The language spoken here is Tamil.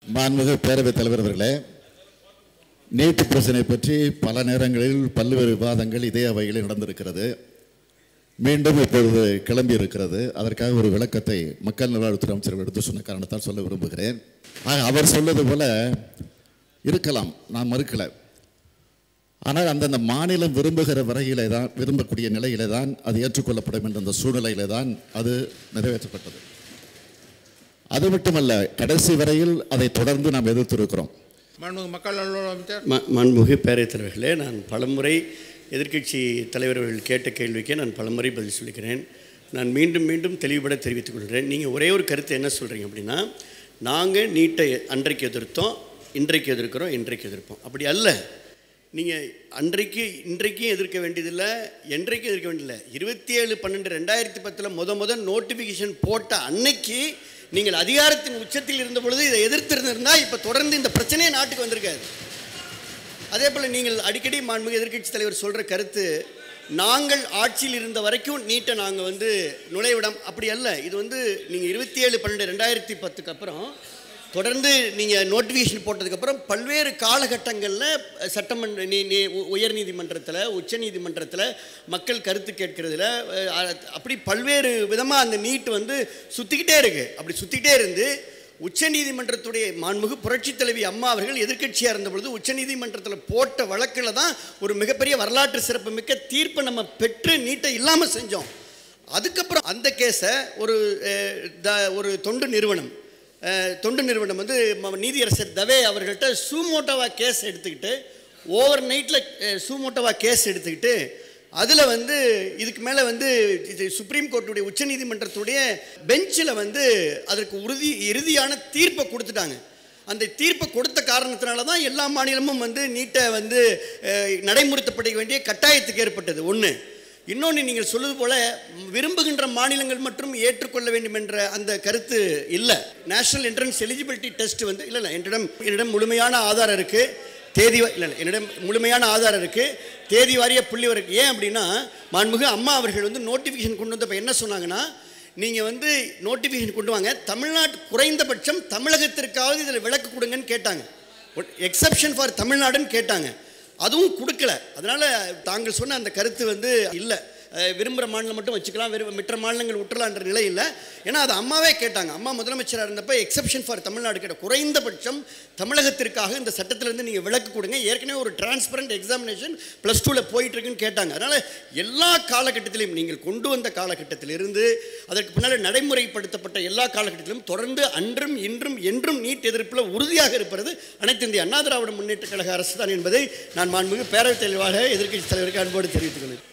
மாண்புமிகு பேரவைத் தலைவர் அவர்களே நீட்டு பிரச்சனை பற்றி பல நேரங்களில் பல்வேறு விவாதங்கள் இதே அவையில் நடந்திருக்கிறது மீண்டும் இப்பொழுது கிளம்பி இருக்கிறது அதற்காக ஒரு விளக்கத்தை மக்கள் நல்வாழ்வுத்துறை அமைச்சர் எடுத்து சொன்ன காரணத்தால் சொல்ல விரும்புகிறேன் ஆக, அவர் சொல்வது போல இருக்கலாம் நான் மறுக்கலை ஆனால் அந்தந்த மாநிலம் விரும்புகிற வரையிலே தான் விரும்பக்கூடிய நிலையிலே தான் அது ஏற்றுக்கொள்ளப்படும் என்ற அந்த சூழ்நிலையிலே தான் அது நிறைவேற்றப்பட்டது அது மட்டுமல்ல கடைசி வரையில் அதை தொடர்ந்து நாம் எதிர்த்திருக்கிறோம் மாண்புமிகு மக்கள் நல்வாழ்வு அமைச்சர் ம மாண்புமிகு பேரவைத் தலைவர்களே நான் பலமுறை எதிர்க்கட்சி தலைவர்கள் கேட்ட கேள்விக்கே நான் பலமுறை பதில் சொல்லிக்கிறேன் நான் மீண்டும் மீண்டும் தெளிவுபட தெரிவித்துக் கொள்கிறேன் நீங்கள் ஒரே ஒரு கருத்து என்ன சொல்கிறீங்க அப்படின்னா நாங்கள் நீட்டை அன்றைக்கு எதிர்த்தோம் இன்றைக்கு எதிர்க்கிறோம் இன்றைக்கு எதிர்ப்போம் அப்படி அல்ல நீங்கள் அன்றைக்கு இன்றைக்கும் எதிர்க்க வேண்டியதில்லை என்றைக்கும் எதிர்க்க வேண்டியதில்லை இருபத்தி ஏழு பன்னெண்டு ரெண்டாயிரத்தி பத்தில் முத முத நோட்டிஃபிகேஷன் போட்ட அன்னைக்கு நீங்கள் அதிகாரத்தின் உச்சத்தில் இருந்த பொழுது இதை எதிர்த்திருந்திருந்தால் இப்போ தொடர்ந்து இந்த பிரச்சனையே நாட்டுக்கு வந்திருக்காது அதே போல் நீங்கள் அடிக்கடி மாண்புமிகு எதிர்க்கட்சி தலைவர் சொல்கிற கருத்து நாங்கள் ஆட்சியில் இருந்த வரைக்கும் நீட்டை நாங்கள் வந்து நுழைவிடம் அப்படி அல்ல இது வந்து நீங்கள் இருபத்தி ஏழு பன்னெண்டு ரெண்டாயிரத்தி பத்துக்கு அப்புறம் தொடர்ந்து நீங்கள் நோட்டிஃபிகேஷன் போட்டதுக்கப்புறம் பல்வேறு காலகட்டங்களில் சட்டமன்ற நீ நீ உ- உயர்நீதிமன்றத்தில் உச்சநீதிமன்றத்தில் மக்கள் கருத்து கேட்கறதுல அஹ், அப்படி பல்வேறு விதமாக அந்த நீட் வந்து சுற்றிக்கிட்டே இருக்குது அப்படி சுற்றிக்கிட்டே இருந்து உச்சநீதிமன்றத்துடைய மாண்புமிகு புரட்சித் தலைவி அம்மா அவர்கள் எதிர்க்கட்சியாக இருந்த பொழுது உச்சநீதிமன்றத்தில் போட்ட வழக்கில் தான் ஒரு மிகப்பெரிய வரலாற்று சிறப்புமிக்க தீர்ப்பை நம்ம பெற்று நீட்டை இல்லாமல் செஞ்சோம் அதுக்கப்புறம் அந்த கேஸை ஒரு அஹ், த- ஒரு தொண்டு நிறுவனம் அஹ், தொண்டு நிறுவனம் வந்து ம- நீதியரசர் தவே அவர்கள்ட்ட சூமோட்டோவா கேஸ் எடுத்துக்கிட்டு ஓவர் நைட்டில் சூமோட்டோவா கேஸ் எடுத்துக்கிட்டு அதில் வந்து இதுக்கு மேலே வந்து இது சுப்ரீம் கோர்ட்டுடைய உச்சநீதிமன்றத்துடைய பெஞ்சில் வந்து அதற்கு உறுதி இறுதியான தீர்ப்பை கொடுத்துட்டாங்க அந்த தீர்ப்பை கொடுத்த காரணத்தினால தான் எல்லா மாநிலமும் வந்து நீட்டை வந்து அஹ், நடைமுறைப்படுத்த வேண்டிய கட்டாயத்துக்கு ஏற்பட்டது ஒன்று இன்னொன்று நீங்கள் சொல்வது போல விரும்புகின்ற மாநிலங்கள் மற்றும் ஏற்றுக்கொள்ள வேண்டும் என்ற அந்த கருத்து இல்லை நேஷனல் என்ட்ரன்ஸ் எலிஜிபிலிட்டி டெஸ்ட் வந்து இல்லை இல்லை என்னிடம் என்னிடம் முழுமையான ஆதாரம் இருக்குது தேதி வா- இல்லை இல்லை என்னிடம் முழுமையான ஆதாரம் இருக்குது தேதி வாரிய புள்ளி வரைக்கும் ஏன் அப்படின்னா மாண்புமிகு அம்மா அவர்கள் வந்து நோட்டிஃபிகேஷன் கொண்டு வந்தப்போ என்ன சொன்னாங்கன்னா நீங்கள் வந்து நோட்டிஃபிகேஷன் கொண்டு வாங்க தமிழ்நாட்டு குறைந்தபட்சம் தமிழகத்திற்காவது இதில் விளக்கு கொடுங்கன்னு கேட்டாங்க எக்ஸப்ஷன் ஃபார் தமிழ்நாடுன்னு கேட்டாங்க அதுவும் கொடுக்கல அதனால் தாங்கள் சொன்ன அந்த கருத்து வந்து இல்லை விரும்புகிற மாநிலம் மட்டும் வச்சுக்கலாம் விரும்ப மற்ற மாநிலங்கள் விட்டுலான்ற நிலை இல்லை ஏன்னா அது அம்மாவே கேட்டாங்க அம்மா முதலமைச்சராக இருந்தப்போ எக்ஸப்ஷன் ஃபார் தமிழ்நாடு கேட்ட குறைந்தபட்சம் தமிழகத்திற்காக இந்த சட்டத்திலேருந்து நீங்கள் விளக்கு கொடுங்க ஏற்கனவே ஒரு டிரான்ஸ்பரண்ட் எக்ஸாமினேஷன் ப்ளஸ் டூவில் போயிட்டு இருக்குன்னு கேட்டாங்க அதனால் எல்லா காலகட்டத்திலையும் நீங்கள் கொண்டு வந்த காலகட்டத்திலிருந்து அதற்கு பின்னால் நடைமுறைப்படுத்தப்பட்ட எல்லா காலகட்டத்திலும் தொடர்ந்து அன்றும் இன்றும் என்றும் நீட் எதிர்ப்பில் உறுதியாக இருப்பது அனைத்து இந்திய அண்ணா திராவிட முன்னேற்ற கழக அரசு தான் என்பதை நான் மாண்புமிகு பேரவைத் தலைவராக எதிர்க்கட்சி தலைவருக்கு அன்போடு தெரிவித்துக் கொள்கிறேன்